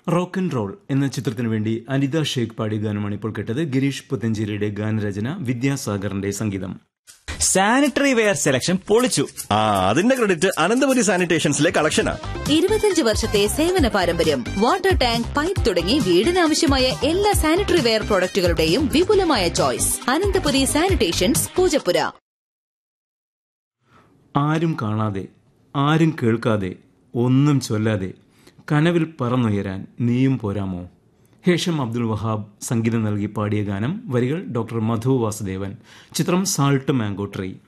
rock and role എന്ന ചിത്രത്തിനു വേണ്ടി അനിത ഷേഖ് പാടിയ ഗാനമാണ് ഇപ്പോൾ കേട്ടത് ഗിരീഷ് പുത്തഞ്ചേരിയുടെ ഗാനരചന വിദ്യാസാഗറിന്റെ സംഗീതം സാനിറ്ററി വെയർ സെലക്ഷൻ പൊളിച്ചു ആ അതിന്റെ ക്രെഡിറ്റ് അനന്തപുരി സാനിറ്റേഷൻസിലെ കളക്ഷനാ ഇരുപത്തിയഞ്ച് വർഷത്തെ സേവന പാരമ്പര്യം വാട്ടർ ടാങ്ക് പൈപ്പ് തുടങ്ങി വീടിനാവശ്യമായ എല്ലാ സാനിറ്ററി വെയർ പ്രോഡക്റ്റുകളുടെയും വിപുലമായ ചോയ്സ് അനന്തപുരി സാനിറ്റേഷൻസ് പൂജപ്പുര ആരും കാണാതെ ആരും കേൾക്കാതെ ഒന്നും ചൊല്ലാതെ കനവിൽ പറന്നുയരാൻ നീയും പോരാമോ ഹേഷം അബ്ദുൽ വഹാബ് സംഗീതം നൽകി പാടിയ ഗാനം വരികൾ ഡോക്ടർ മധു വാസുദേവൻ ചിത്രം സാൾട്ട് മാംഗോ ട്രീ